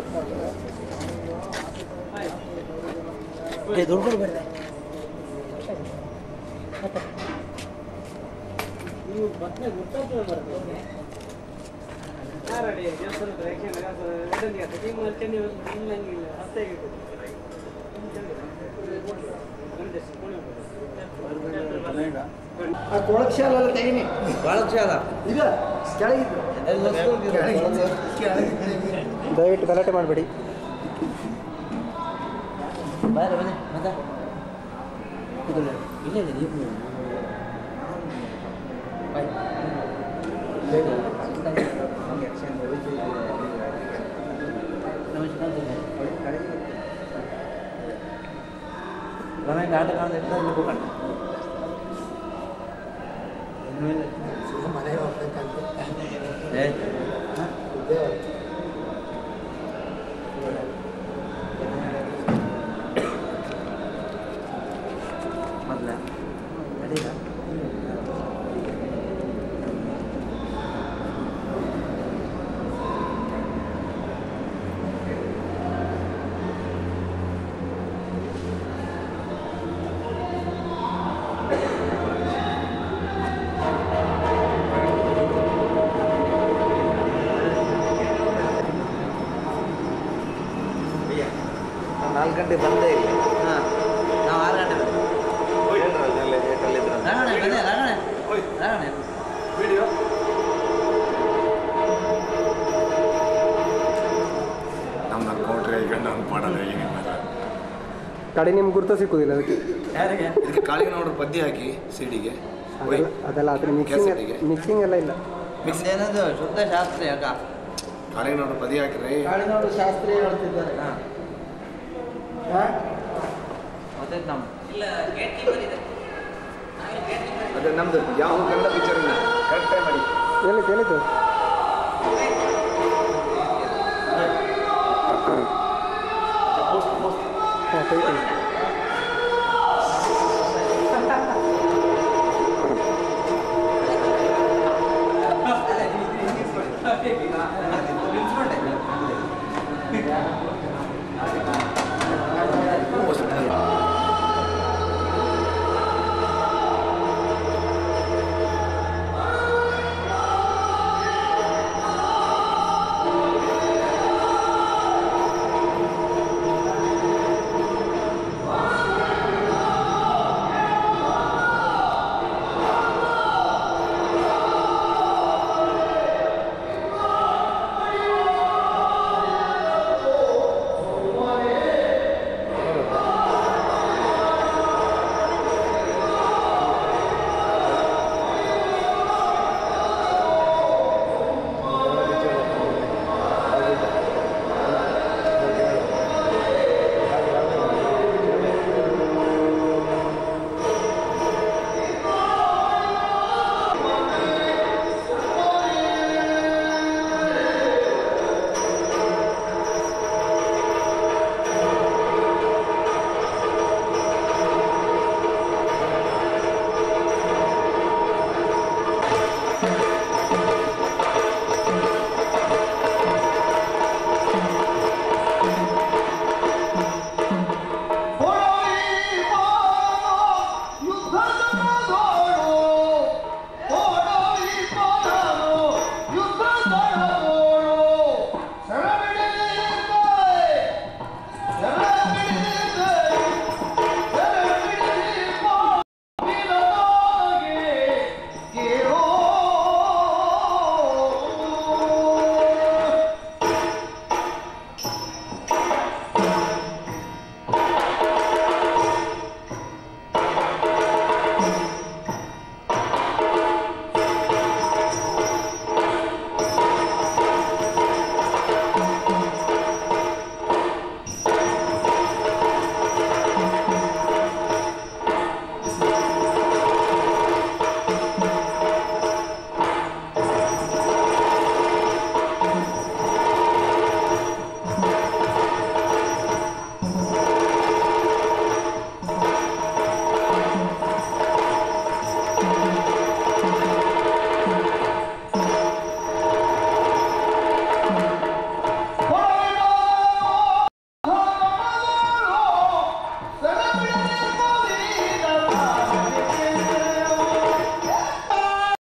ಏ ದುಡ್ಡು ಕೊಡ್ಬೇಡ ನೀವು ಬಟ್ಟೆ ಗೊತ್ತಾಗ್ತದೆ ಬರ್ತದೆ ಯಾರಡಿ ದೇವಸ್ಥಾನದ ರೇಖೆ ಟೀಮ್ ನೀವು ಇಲ್ಲ ಹಸ್ತಾಗಿ ಆ ಕೊಳಕ್ಷಾಲೆಲ್ಲ ತೆಗಿನಿ ಬಾಳಕ್ಷಾಲ ಈಗ ಕೆಳಗಿದ್ದು ದಯವಿಟ್ಟು ಗಲಾಟೆ ಮಾಡಬೇಡಿ ಬಾರ ಬನ್ನಿ ಮತ್ತೆ ಇದು ಇಲ್ಲ ಇಲ್ಲ ನೀವು ಬಾಯ್ ರಮೇಶ್ ಆಟ ಕಾಣದ ಹೋಗೋಣ ಮನೆ ಹೋಗ್ಬೇಕಂತ ಏ ಮೊದಲ ಅಡೀಗ ನಾಲ್ಕು ಗಂಟೆ ಬಂದೇ ಇಲ್ಲ ಹಾಂ ನಾವು ಆರು ಗಂಟೆ ರಾಗಣೆ ಬನ್ನಿ ರಾಗಣೆ ರಾಗಣೆ ನಮ್ಮ ಕೌಂಟ್ರಿ ಕೈಕೊಂಡು ಅವ್ನು ಮಾಡಲ್ಲ ಏನಿಲ್ಲ ಕಡೆ ನಿಮ್ಗೆ ಗುರುತ ಸಿಕ್ಕುದಿಲ್ಲ ಅದಕ್ಕೆ ಯಾರಿಗೆ ಇದಕ್ಕೆ ಕಾಳಿಗೆ ನೋಡ್ರಿ ಪದ್ಯ ಹಾಕಿ ಸಿಡಿಗೆ ಅದೆಲ್ಲ ಅದೆಲ್ಲ ಅದ್ರ ಮಿಕ್ಸಿಂಗ್ ಕೆಸರಿಗೆ. ಮಿಕ್ಸಿಂಗ್ ಎಲ್ಲ ಇಲ್ಲ ನಮ್ದೇನದು ಶುದ್ಧ ಶಾಸ್ತ್ರೀಯ ಅಕ್ಕ ಕಾಳಿಗೆ ನೋಡ್ರಿ ಪದ್ಯ ಹಾಕಿರಿ ಕಾಳಿನಾಡು ಶಾಸ್ತ್ರಿ ಹೇಳ್ತಿದ್ದಾರೆ ಹಾಂ ಹಾ? ಮತ್ತೆ ನಮ್ಮ ಅದೇ ನಮ್ದು ಯಾವ ಕನ್ನಡ ಪಿಕ್ಚರ್ ಇಲ್ಲ ಕರೆಕ್ಟ್ ಟೈಮ್ ಮಾಡಿ ಎಲ್ಲಿ ಕೇಳಿದ್ದು ಹಾಂ ಕೈ ನಿಲ್ಸ್ಕೊಂಡೆ